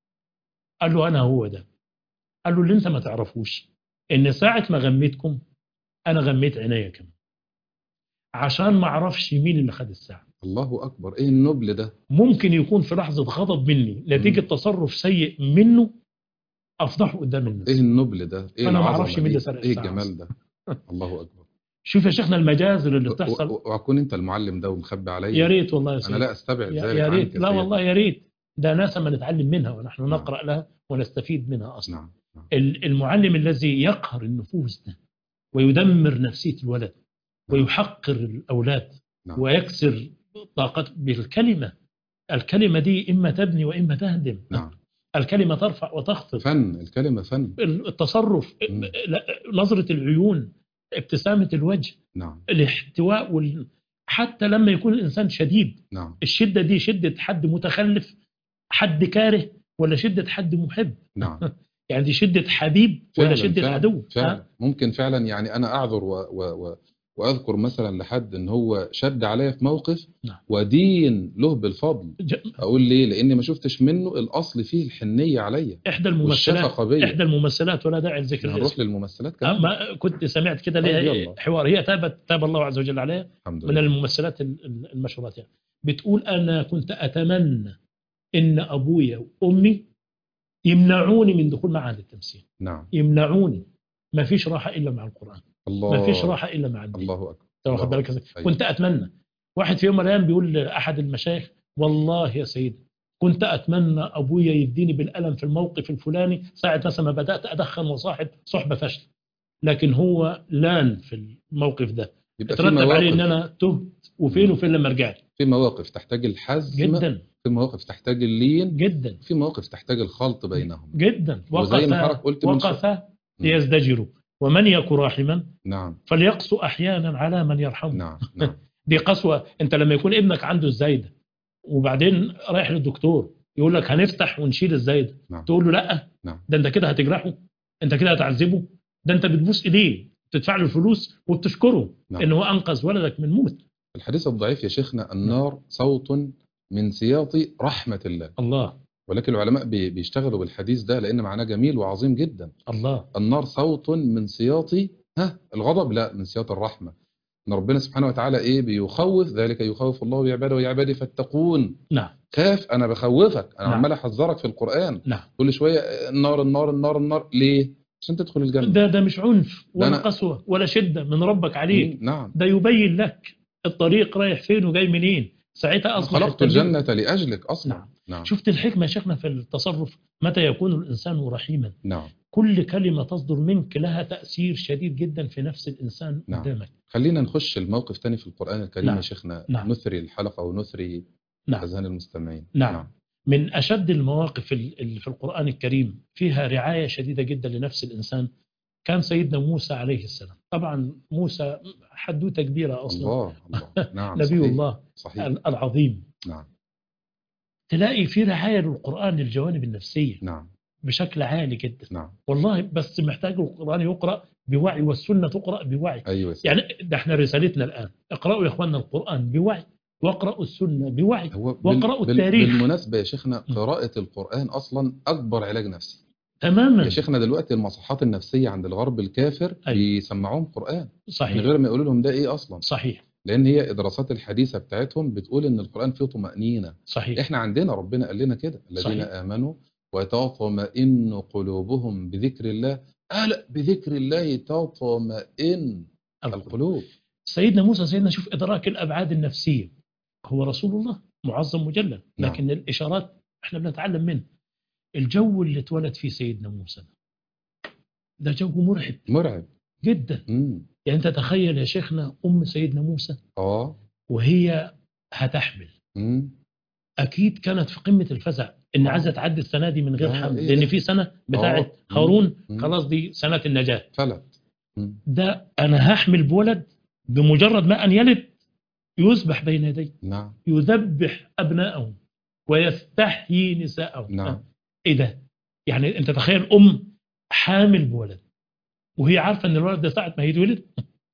قال له انا هو ده قال له اللي انت ما تعرفوش ان ساعه ما غميتكم انا غميت عينيا كمان عشان ما اعرفش مين اللي خد الساعه الله اكبر ايه النبل ده ممكن يكون في لحظه غضب مني نتيجه مم. تصرف سيء منه افضحه قدام الناس ايه النبل ده ايه أنا ما العظمه أعرفش مين دي؟ اللي سرق ايه الساعة الجمال ده الله اكبر شوف يا شيخنا المجازر اللي و- بتحصل و- واكون انت المعلم ده ومخبي عليا يا ريت والله يا انا سيدي لا استبعد يا ذلك يا عنك ريت يا لا سيدي. والله يا ريت ده ناس ما نتعلم منها ونحن نعم. نقرا لها ونستفيد منها اصلا نعم نعم ال- المعلم الذي يقهر النفوس ده ويدمر نفسية الولد ويحقر الأولاد نعم. ويكسر طاقة بالكلمة الكلمة دي إما تبني وإما تهدم نعم الكلمة ترفع وتخفض فن الكلمة فن التصرف مم. لا- نظرة العيون ابتسامة الوجه نعم الاحتواء وال... حتى لما يكون الإنسان شديد نعم الشدة دي شدة حد متخلف حد كاره ولا شدة حد محب نعم يعني دي شدة حبيب ولا فعلا شدة فعلا عدو فعلا ها؟ ممكن فعلا يعني انا اعذر و و و واذكر مثلا لحد ان هو شد عليا في موقف نعم. ودين له بالفضل ج- اقول ليه لاني ما شفتش منه الاصل فيه الحنيه عليا احدى الممثلات والشفقه بيا احدى الممثلات ولا داعي لذكر هنروح الاسم للممثلات أه، كمان ما كنت سمعت كده طيب لها يلا. حوار هي تابت تاب الله عز وجل عليها الحمد من لله الممثلات ال- ال- المشهورات يعني بتقول انا كنت اتمنى ان ابويا وامي يمنعوني من دخول معهد التمثيل نعم يمنعوني ما فيش راحه الا مع القران الله ما فيش راحه الا مع الدين الله اكبر أنت واخد الله بالك إزاي؟ أيوة. كنت اتمنى واحد في يوم من الايام بيقول لاحد المشايخ والله يا سيدي كنت اتمنى ابويا يديني بالقلم في الموقف الفلاني ساعه مثلا ما بدات ادخن وصاحب صحبه فاشله لكن هو لان في الموقف ده يبقى في ترتب عليه ان مواقف انا تهت وفين مم. وفين لما رجعت في مواقف تحتاج الحزم جدا في مواقف تحتاج اللين جدا في مواقف تحتاج الخلط بينهم جدا وزي ما حضرتك وقف قلت من شوية. وقف ليزدجروا ومن يك راحما نعم فليقسو احيانا على من يرحمه نعم نعم دي قسوه انت لما يكون ابنك عنده الزايده وبعدين رايح للدكتور يقول لك هنفتح ونشيل الزايده نعم. تقول له لا نعم. ده انت كده هتجرحه انت كده هتعذبه ده انت بتبوس ايديه تدفع له الفلوس وبتشكره نعم. ان هو انقذ ولدك من موت الحديث الضعيف يا شيخنا النار صوت من سياط رحمة الله الله ولكن العلماء بي- بيشتغلوا بالحديث ده لان معناه جميل وعظيم جدا الله النار صوت من سياط ها الغضب لا من سياط الرحمه ان ربنا سبحانه وتعالى ايه بيخوف ذلك يخوف الله بعباده ويعباده فاتقون نعم خاف انا بخوفك انا نعم. عمال احذرك في القران نعم كل شويه النار النار النار النار ليه عشان تدخل الجنه ده ده مش عنف ده ولا أنا- قسوة ولا شدة من ربك عليك نعم ده يبين لك الطريق رايح فين وجاي منين ساعتها أصبح خلقت التربية- الجنه لاجلك اصلا نعم. نعم شفت الحكمة يا شيخنا في التصرف متى يكون الإنسان رحيما نعم كل كلمة تصدر منك لها تأثير شديد جدا في نفس الإنسان نعم. قدامك خلينا نخش الموقف تاني في القرآن الكريم نعم. يا شيخنا نعم. نثري الحلقة ونثري نعم. أذهان المستمعين نعم. من أشد المواقف ال- اللي في القرآن الكريم فيها رعاية شديدة جدا لنفس الإنسان كان سيدنا موسى عليه السلام طبعا موسى حدوتة كبيرة أصلا الله الله نعم نبي صحيح. الله صحيح ال- العظيم نعم تلاقي في رعاية للقرآن للجوانب النفسية نعم بشكل عالي جدا نعم والله بس محتاج القرآن يقرأ بوعي والسنة تقرأ بوعي أيوة يا سيدي. يعني ده احنا رسالتنا الآن اقرأوا يا إخواننا القرآن بوعي واقرأوا السنة بوعي هو واقرأوا التاريخ. بالمناسبة يا شيخنا م. قراءة القرآن أصلا أكبر علاج نفسي تماما يا شيخنا دلوقتي المصحات النفسية عند الغرب الكافر أيوة. بيسمعوهم قرآن من صحيح غير ما يقولوا لهم ده إيه أصلا صحيح لأن هي الدراسات الحديثة بتاعتهم بتقول إن القرآن فيه طمأنينة صحيح احنا عندنا ربنا قال لنا كده الذين صحيح. امنوا وتطمئن قلوبهم بذكر الله ألا بذكر الله تطمئن القلوب سيدنا موسى سيدنا شوف إدراك الأبعاد النفسية هو رسول الله معظم مجلل نعم. لكن الإشارات احنا بنتعلم منه الجو اللي اتولد فيه سيدنا موسى ده جو مرعب مرعب جدا امم يعني انت تخيل يا شيخنا ام سيدنا موسى اه وهي هتحمل امم اكيد كانت في قمه الفزع ان آه. عايزه تعدي السنه دي من غير آه، حمل إيه لان ده؟ في سنه بتاعه آه. هارون مم. خلاص دي سنه النجاه فلت مم. ده انا هحمل بولد بمجرد ما ان يلد يذبح بين يدي نعم يذبح ابنائهم ويستحيي نساءهم نعم ايه ده يعني انت تخيل ام حامل بولد وهي عارفه ان الولد ده ساعه ما هيتولد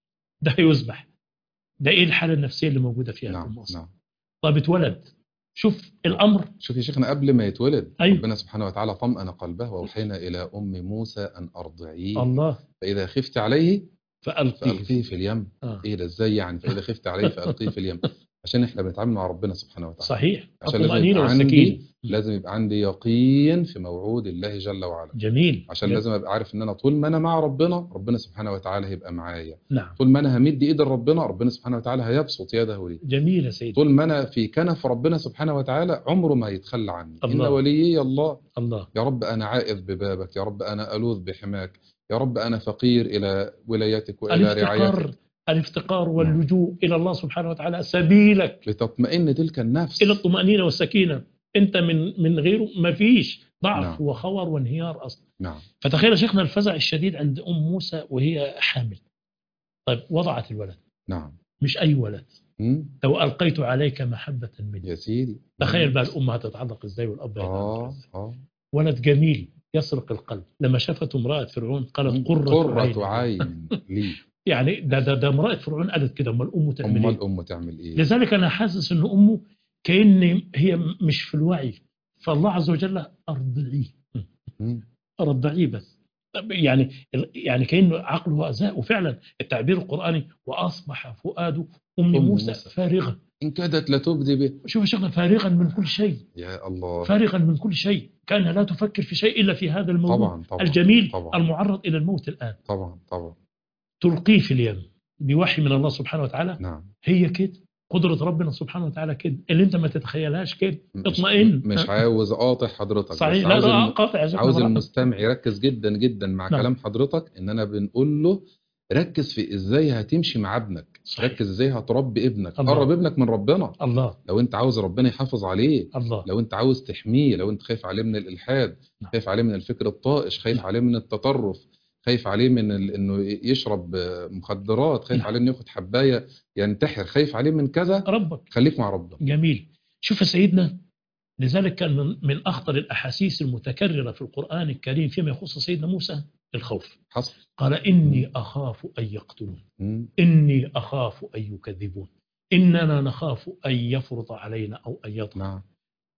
ده هيذبح ده ايه الحاله النفسيه اللي موجوده فيها الام نعم اصلا نعم طب اتولد شوف الامر شوف يا شيخنا قبل ما يتولد أيوة. ربنا سبحانه وتعالى طمأن قلبه وأوحينا إلى أم موسى أن أرضعيه الله فإذا خفت عليه فالقيه فألقيه في اليم آه. إيه ده إزاي يعني فإذا خفت عليه فألقيه في اليم عشان إحنا بنتعامل مع ربنا سبحانه وتعالى صحيح عشان لازم الطمأنينة يبقى عندي والسكينة لازم يبقى عندي يقين في موعود الله جل وعلا جميل عشان جميل. لازم ابقى عارف ان انا طول ما انا مع ربنا ربنا سبحانه وتعالى هيبقى معايا نعم طول ما انا همد ايد ربنا ربنا سبحانه وتعالى هيبسط يده لي جميل يا سيدي طول ما انا في كنف ربنا سبحانه وتعالى عمره ما يتخلى عني ان الله. وليي الله الله يا رب انا عائذ ببابك يا رب انا الوذ بحماك يا رب انا فقير الى ولايتك والى الافتقار رعايتك الافتقار واللجوء الى الله سبحانه وتعالى سبيلك لتطمئن تلك النفس الى الطمأنينة والسكينة انت من من غيره ما فيش ضعف نعم. وخور وانهيار اصلا نعم فتخيل يا شيخنا الفزع الشديد عند ام موسى وهي حامل طيب وضعت الولد نعم مش اي ولد مم. لو القيت عليك محبه مني يا سيدي تخيل بقى الام هتتعلق ازاي والاب هيتعلق اه ازاي اه ولد جميل يسرق القلب لما شافته امراه فرعون قالت قره, قرة عين لي يعني ده ده ده امراه فرعون قالت كده امال امه تعمل امال ايه امه تعمل ايه لذلك انا حاسس ان امه كان هي مش في الوعي فالله عز وجل ارضعيه مم. رضعيه بس طب يعني يعني كانه عقله ازاء وفعلا التعبير القراني واصبح فؤاد ام أم موسى موسى. فارغا إن كادت لتبدي به شوف يا شيخنا فارغا من كل شيء يا الله فارغا من كل شيء كان لا تفكر في شيء الا في هذا الموضوع طبعا طبعا الجميل طبعا. المعرض الى الموت الان طبعا طبعا تلقيه في اليم بوحي من الله سبحانه وتعالى نعم هي كده قدرة ربنا سبحانه وتعالى كده اللي انت ما تتخيلهاش كده مش- اطمئن مش عاوز اقاطع حضرتك بس صحيح لا عاوز لا الم... قاطع يا شيخنا عاوز براحتك. المستمع يركز جدا جدا مع نعم. كلام حضرتك ان انا بنقول له ركز في ازاي هتمشي مع ابنك صحيح. ركز ازاي هتربي ابنك الله. قرب ابنك من ربنا الله لو انت عاوز ربنا يحافظ عليه الله لو انت عاوز تحميه لو انت خايف عليه من الالحاد نعم. خايف عليه من الفكر الطائش خايف نعم. عليه من التطرف خايف عليه من ال... انه يشرب مخدرات خايف نعم. عليه انه ياخد حبايه ينتحر خايف عليه من كذا ربك خليك مع ربنا جميل شوف يا سيدنا لذلك كان من, من اخطر الاحاسيس المتكرره في القران الكريم فيما يخص سيدنا موسى الخوف حصل قال اني اخاف ان يقتلون مم. اني اخاف ان يكذبون اننا نخاف ان يفرط علينا او ان يطغى نعم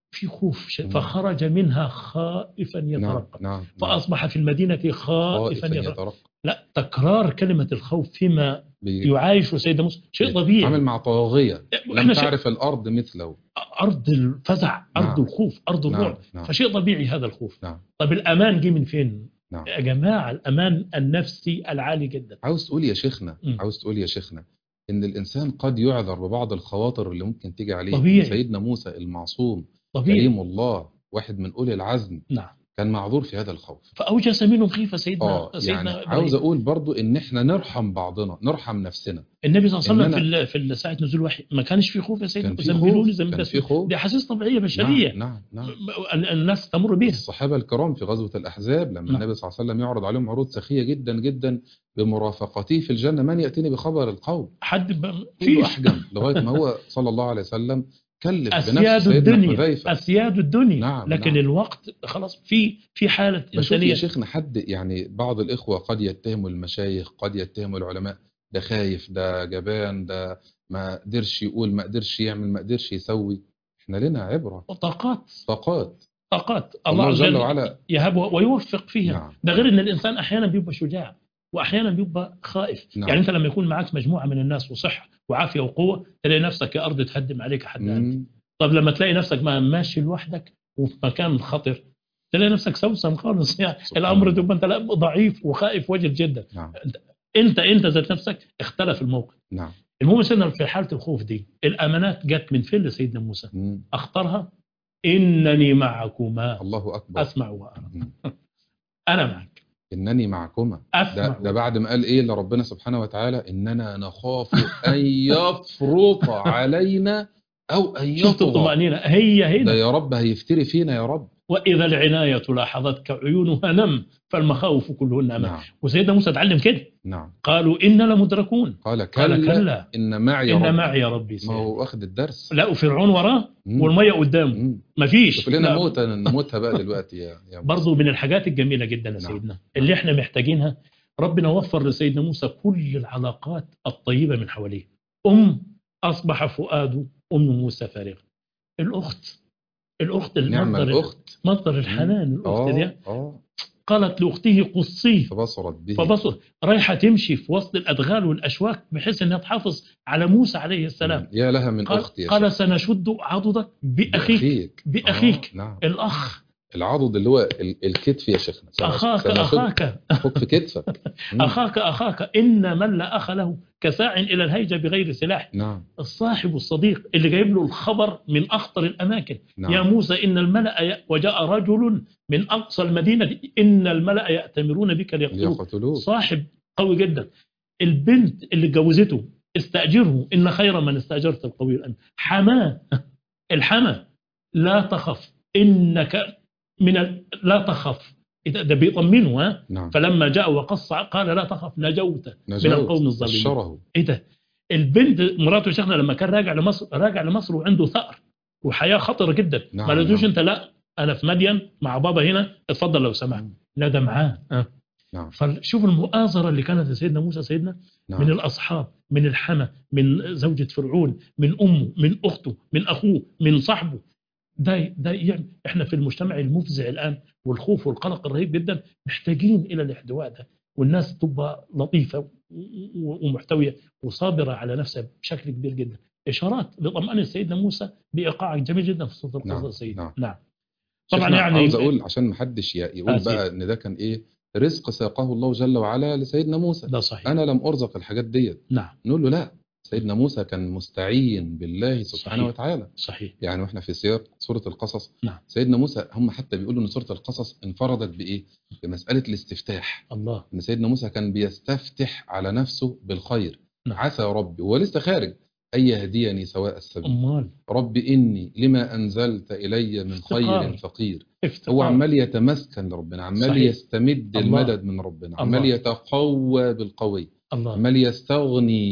في خوف ش- مم. فخرج منها خائفا نعم يترقب نعم نعم. فأصبح في المدينة خائفا خائفا يترقب يترقب لا تكرار كلمة الخوف فيما بي- يعايش سيدنا موسى شيء عامل طبيعي مع طاغية لم احنا شيء تعرف الأرض مثله أرض الفزع أرض نعم. الخوف أرض نعم الرعب نعم فشيء طبيعي هذا الخوف نعم طب الأمان جه من فين نعم يا جماعة الأمان النفسي العالي جدا عاوز تقول يا شيخنا مم. عاوز تقول يا شيخنا ان الانسان قد يعذر ببعض الخواطر اللي ممكن تيجي عليه طبيعي. سيدنا موسى المعصوم طبيعي كريم الله واحد من اولي العزم نعم كان معذور في هذا الخوف فأوجس منهم خيفة سيدنا اه سيدنا يعني إبراهيم. عاوز اقول برضو ان احنا نرحم بعضنا نرحم نفسنا النبي صلى الله عليه إن وسلم أنا- في ال- في ساعة نزول الوحي ما كانش في خوف يا سيدنا كان في زملوني خوف زي ما كان بس- في خوف دي احاسيس طبيعية بشرية نعم نعم نعم ال- الناس تمر بها الصحابة الكرام في غزوة الأحزاب لما نعم. النبي صلى الله عليه وسلم يعرض عليهم عروض سخية جدا جدا بمرافقته في الجنة من يأتيني بخبر القوم حد ب... كله في أحجم لغاية ما هو صلى الله عليه وسلم كلف بنفسه أسياد سيدنا الدنيا حذيفة أسياد الدنيا نعم، لكن نعم. الوقت خلاص في في حالة بشوف يا إنسانية شيخنا حد يعني بعض الإخوة قد يتهموا المشايخ قد يتهموا العلماء ده خايف ده جبان ده ما قدرش يقول ما قدرش يعمل ما قدرش يسوي احنا لنا عبرة طاقات طاقات طاقات الله الله جل جل وعلا يهب ويوفق فيها نعم ده غير ان الانسان احيانا بيبقى شجاع واحيانا بيبقى خائف نعم. يعني انت لما يكون معك مجموعه من الناس وصحه وعافيه وقوه تلاقي نفسك يا ارض تهدم عليك حد أنت. مم. طب لما تلاقي نفسك ما ماشي لوحدك وفي مكان خطر تلاقي نفسك سوسن خالص يعني سبحان الامر الله. تبقى انت لا ضعيف وخائف وجل جدا نعم انت انت ذات نفسك اختلف الموقف نعم المهم سيدنا في حاله الخوف دي الامانات جت من فين لسيدنا موسى مم. اختارها انني معكما الله أكبر اسمع وارى مم. انا معك إنني معكما اسمع ده, ده بعد ما قال إيه لربنا سبحانه وتعالى إننا نخاف أن يفرط علينا أو أن شفت يطغى الطمأنينة هي ده هنا يا رب هيفتري فينا يا رب وإذا العناية لاحظتك عيونها نم فالمخاوف كلهن أمام نعم وسيدنا موسى اتعلم كده نعم قالوا إن لمدركون قال قال كلا كلا إن معي إن رب معي ربي ما سيهدين. هو واخد الدرس لا وفرعون وراه مم. والمية قدامه مم. مفيش شوف لنا لا، موتة نموتها بقى دلوقتي يا يا برضو من الحاجات الجميلة جدا يا نعم. سيدنا اللي احنا محتاجينها ربنا وفر لسيدنا موسى كل العلاقات الطيبة من حواليه أم أصبح فؤاد أم موسى فارغ الأخت الأخت نعم المصدر الأخت مصدر الحنان الأخت دي اه اه قالت لأخته قصيه فبصرت به فبصر رايحة تمشي في وسط الأدغال والأشواك بحيث أنها تحافظ على موسى عليه السلام يا لها من قال, أخت يا قال شيخ. سنشد عضدك بأخيك بأخيك بأخيك. آه. نعم الأخ العضد اللي هو ال- الكتف يا شيخنا سنة- أخاك سنشد أخاك فوق في كتفك مم. أخاك أخاك إن من لا أخ له كساع إلى الهيجة بغير سلاح نعم الصاحب الصديق اللي جايب له الخبر من أخطر الأماكن نعم يا موسى إن الملأ ي... وجاء رجل من أقصى المدينة إن الملأ يأتمرون بك ليقتلوك ليقتلوه صاحب قوي جدا البنت اللي اتجوزته استأجره إن خير من استأجرت القوي الأمين حماه الحما لا تخف إنك من ال... لا تخف إذا- ده بيطمنه ها نعم فلما جاء وقص قال لا تخف نجوت نجوت من القوم الظالمين بشره ايه ده البنت مراته شيخنا لما كان راجع لمصر راجع لمصر وعنده ثأر وحياه خطره جدا نعم، ما لقيتوش نعم. انت لا انا في مدين مع بابا هنا اتفضل لو سمحت لا ده معاه آه. نعم فشوف المؤازره اللي كانت لسيدنا موسى سيدنا نعم من الاصحاب من الحمى من زوجة فرعون من امه من اخته من اخوه من صاحبه ده ده يعني احنا في المجتمع المفزع الان والخوف والقلق الرهيب جدا محتاجين الى الاحتواء ده والناس تبقى لطيفه و- و- ومحتويه وصابره على نفسها بشكل كبير جدا اشارات لطمأنة سيدنا موسى بايقاع جميل جدا في سوره نعم، القصص سيدنا نعم. نعم طبعا شيخنا يعني عاوز اقول عشان ما حدش ي- يقول آسف. بقى ان ده كان ايه رزق ساقه الله جل وعلا لسيدنا موسى ده صحيح انا لم ارزق الحاجات ديت نعم نقول له لا سيدنا موسى كان مستعين بالله سبحانه صحيح. وتعالى صحيح يعني واحنا في سياق سوره القصص نعم. سيدنا موسى هم حتى بيقولوا ان سوره القصص انفردت بايه بمساله الاستفتاح الله ان سيدنا موسى كان بيستفتح على نفسه بالخير نعم. عسى ربي هو لسه خارج ان يهديني سواء السبيل امال رب اني لما انزلت الي من افتقار. خير فقير افتقار هو عمال يتمسكن لربنا عمال صحيح. يستمد الله. المدد من ربنا عمال الله. يتقوى بالقوي الله عمال يستغني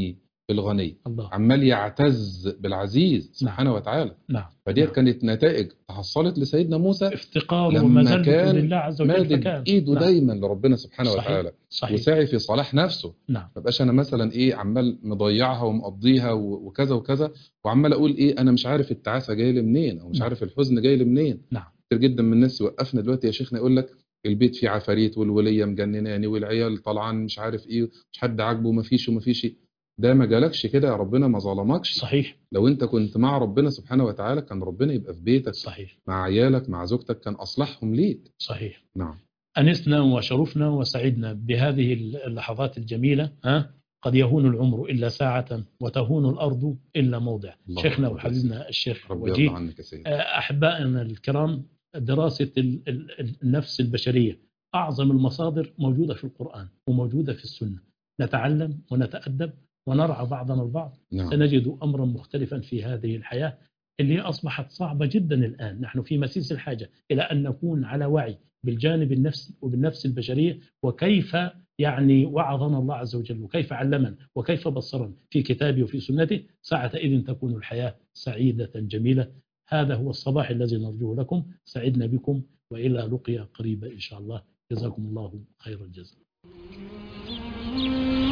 بالغني الله عمال يعتز بالعزيز سبحانه وتعالى نعم فديت نعم. كانت نتائج تحصلت لسيدنا موسى افتقار لما ومذلة كان لله عز وجل مادد فكان ايده نعم. دايما لربنا سبحانه صحيح. وتعالى صحيح وساعي في صلاح نفسه نعم ما بقاش انا مثلا ايه عمال مضيعها ومقضيها و- وكذا وكذا وعمال اقول ايه انا مش عارف التعاسه جايه لي منين او مش نعم. عارف الحزن جاي لي منين نعم. كتير جدا من الناس يوقفنا دلوقتي يا شيخنا يقول لك البيت فيه عفاريت والوليه مجنناني والعيال طالعان مش عارف ايه مش حد عاجبه ومفيش ومفيش ده ما جالكش كده يا ربنا ما ظلمكش صحيح لو انت كنت مع ربنا سبحانه وتعالى كان ربنا يبقى في بيتك صحيح مع عيالك مع زوجتك كان اصلحهم ليك صحيح نعم أنسنا وشرفنا وسعدنا بهذه اللحظات الجميلة ها قد يهون العمر إلا ساعة وتهون الأرض إلا موضع الله شيخنا أكبر. وحبيبنا الشيخ ربي وجيه يرضى عنك يا سيدي أحبائنا الكرام دراسة ال- ال- ال- النفس البشرية أعظم المصادر موجودة في القرآن وموجودة في السنة نتعلم ونتأدب ونرعى بعضنا البعض نعم سنجد أمرا مختلفا في هذه الحياة اللي أصبحت صعبة جدا الآن نحن في مسيس الحاجة إلى أن نكون على وعي بالجانب النفسي وبالنفس البشرية وكيف يعني وعظنا الله عز وجل وكيف علمنا وكيف بصرنا في كتابه وفي سنته ساعة إذن تكون الحياة سعيدة جميلة هذا هو الصباح الذي نرجوه لكم سعدنا بكم وإلى لقيا قريبة إن شاء الله جزاكم الله خير الجزاء